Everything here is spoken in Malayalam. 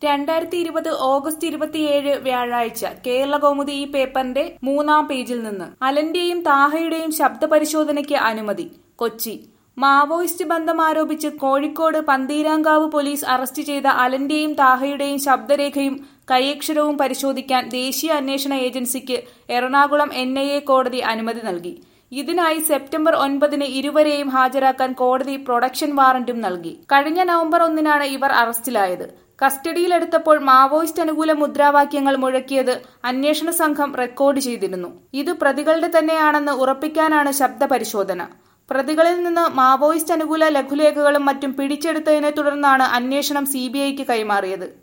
രണ്ടായിരത്തി ഇരുപത് ഓഗസ്റ്റ് ഇരുപത്തിയേഴ് വ്യാഴാഴ്ച കേരള കൗമുദി ഈ പേപ്പറിന്റെ മൂന്നാം പേജിൽ നിന്ന് അലന്റെയും താഹയുടെയും ശബ്ദ പരിശോധനയ്ക്ക് അനുമതി കൊച്ചി മാവോയിസ്റ്റ് ബന്ധം ആരോപിച്ച് കോഴിക്കോട് പന്തീരാങ്കാവ് പോലീസ് അറസ്റ്റ് ചെയ്ത അലന്റെയും താഹയുടെയും ശബ്ദരേഖയും കൈയക്ഷരവും പരിശോധിക്കാൻ ദേശീയ അന്വേഷണ ഏജൻസിക്ക് എറണാകുളം എൻ കോടതി അനുമതി നൽകി ഇതിനായി സെപ്റ്റംബർ ഒൻപതിന് ഇരുവരെയും ഹാജരാക്കാൻ കോടതി പ്രൊഡക്ഷൻ വാറന്റും നൽകി കഴിഞ്ഞ നവംബർ ഒന്നിനാണ് ഇവർ അറസ്റ്റിലായത് കസ്റ്റഡിയിലെടുത്തപ്പോൾ മാവോയിസ്റ്റ് അനുകൂല മുദ്രാവാക്യങ്ങൾ മുഴക്കിയത് അന്വേഷണ സംഘം റെക്കോർഡ് ചെയ്തിരുന്നു ഇത് പ്രതികളുടെ തന്നെയാണെന്ന് ഉറപ്പിക്കാനാണ് ശബ്ദ പരിശോധന പ്രതികളിൽ നിന്ന് മാവോയിസ്റ്റ് അനുകൂല ലഘുലേഖകളും മറ്റും പിടിച്ചെടുത്തതിനെ തുടർന്നാണ് അന്വേഷണം സിബിഐക്ക് കൈമാറിയത്